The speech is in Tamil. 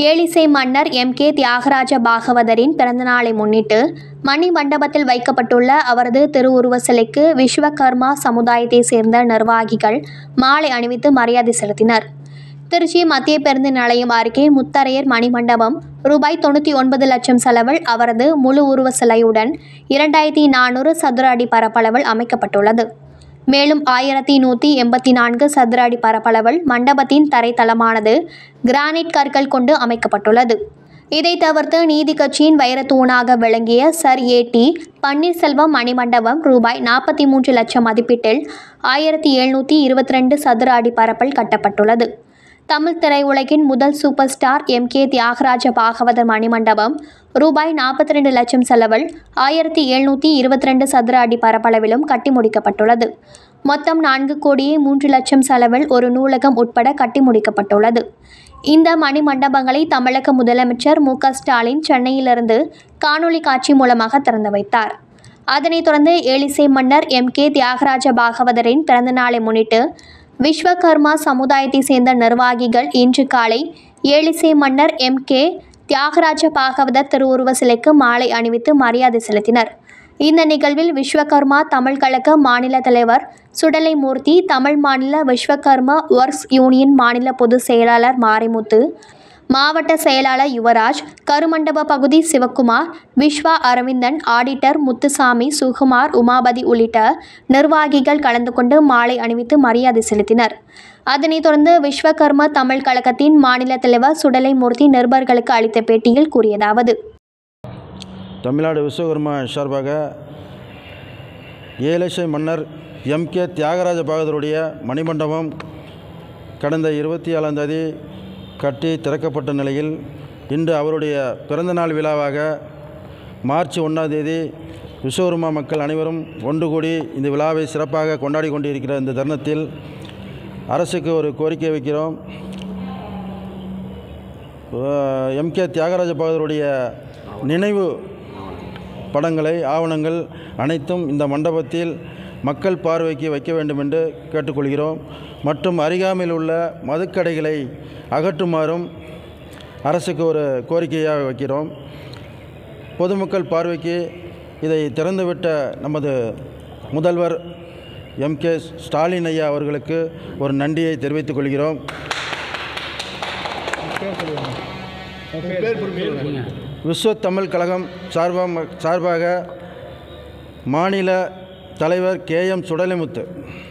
ஏழிசை மன்னர் எம் கே தியாகராஜ பாகவதரின் பிறந்தநாளை முன்னிட்டு மணி மண்டபத்தில் வைக்கப்பட்டுள்ள அவரது திருவுருவ சிலைக்கு விஸ்வகர்மா சமுதாயத்தை சேர்ந்த நிர்வாகிகள் மாலை அணிவித்து மரியாதை செலுத்தினர் திருச்சி மத்திய பேருந்து நிலையம் அருகே முத்தரையர் மணிமண்டபம் ரூபாய் தொண்ணூற்றி ஒன்பது லட்சம் செலவில் அவரது முழு உருவ சிலையுடன் இரண்டாயிரத்தி நானூறு சதுர அடி பரப்பளவில் அமைக்கப்பட்டுள்ளது மேலும் ஆயிரத்தி நூற்றி எண்பத்தி நான்கு சதுர அடி பரப்பளவில் மண்டபத்தின் தரைத்தளமானது கிரானைட் கற்கள் கொண்டு அமைக்கப்பட்டுள்ளது இதை தவிர்த்து நீதி கட்சியின் வைரத்தூணாக விளங்கிய சர் ஏ டி பன்னீர்செல்வம் மணிமண்டபம் ரூபாய் நாற்பத்தி மூன்று லட்சம் மதிப்பீட்டில் ஆயிரத்தி எழுநூற்றி இருபத்தி ரெண்டு சதுர அடி பரப்பில் கட்டப்பட்டுள்ளது தமிழ் திரையுலகின் முதல் super star M K Thyagaraja Bhagavathar மணிமண்டபம் ரூபாய் நாற்பத்தி ரெண்டு லட்சம் செலவில் ஆயிரத்தி எழுநூற்றி இருபத்தி ரெண்டு சதுர அடி பரப்பளவிலும் கட்டி முடிக்கப்பட்டுள்ளது மொத்தம் நான்கு கோடியே மூன்று லட்சம் செலவில் ஒரு நூலகம் உட்பட கட்டி முடிக்கப்பட்டுள்ளது இந்த மணிமண்டபங்களை தமிழக முதலமைச்சர் மு க ஸ்டாலின் சென்னையிலிருந்து காணொளி காட்சி மூலமாக திறந்து வைத்தார் அதனைத் தொடர்ந்து ஏழிசை மன்னர் எம் கே தியாகராஜ பாகவதரின் பிறந்தநாளை முன்னிட்டு விஸ்வகர்மா சமுதாயத்தை சேர்ந்த நிர்வாகிகள் இன்று காலை ஏழிசை மன்னர் எம் கே தியாகராஜ பாகவதர் திருவுருவ சிலைக்கு மாலை அணிவித்து மரியாதை செலுத்தினர் இந்த நிகழ்வில் விஸ்வகர்மா தமிழ் கழக மாநில தலைவர் சுடலைமூர்த்தி தமிழ் மாநில விஸ்வகர்மா ஒர்க்ஸ் யூனியன் மாநில பொதுச் செயலாளர் மாரிமுத்து மாவட்ட செயலாளர் யுவராஜ் கருமண்டப பகுதி சிவக்குமார் விஸ்வா அரவிந்தன் ஆடிட்டர் முத்துசாமி சுகுமார் உமாபதி உள்ளிட்ட நிர்வாகிகள் கலந்து கொண்டு மாலை அணிவித்து மரியாதை செலுத்தினர் அதனைத் தொடர்ந்து விஸ்வகர்ம தமிழ் கழகத்தின் மாநில தலைவர் சுடலைமூர்த்தி நிருபர்களுக்கு அளித்த பேட்டியில் கூறியதாவது தமிழ்நாடு விஸ்வகர்மா சார்பாக ஏலசை மன்னர் எம் கே தியாகராஜ பாகதருடைய மணிமண்டபம் கடந்த இருபத்தி ஏழாம் தேதி கட்டி திறக்கப்பட்ட நிலையில் இன்று அவருடைய பிறந்தநாள் விழாவாக மார்ச் ஒன்றாம் தேதி விஸ்வகர்மா மக்கள் அனைவரும் ஒன்று கூடி இந்த விழாவை சிறப்பாக கொண்டாடி கொண்டிருக்கிற இந்த தருணத்தில் அரசுக்கு ஒரு கோரிக்கை வைக்கிறோம் எம் கே தியாகராஜ பாகதருடைய நினைவு படங்களை ஆவணங்கள் அனைத்தும் இந்த மண்டபத்தில் மக்கள் பார்வைக்கு வைக்க வேண்டும் என்று கேட்டுக்கொள்கிறோம் மற்றும் அருகாமையில் உள்ள மதுக்கடைகளை அகற்றுமாறும் அரசுக்கு ஒரு கோரிக்கையாக வைக்கிறோம் பொதுமக்கள் பார்வைக்கு இதை திறந்துவிட்ட நமது முதல்வர் எம் கே ஸ்டாலின் ஐயா அவர்களுக்கு ஒரு நன்றியை தெரிவித்துக் கொள்கிறோம் விஸ்வ தமிழ் கழகம் சார்பாக சார்பாக மாநில தலைவர் கே எம் சுடலைமுத்து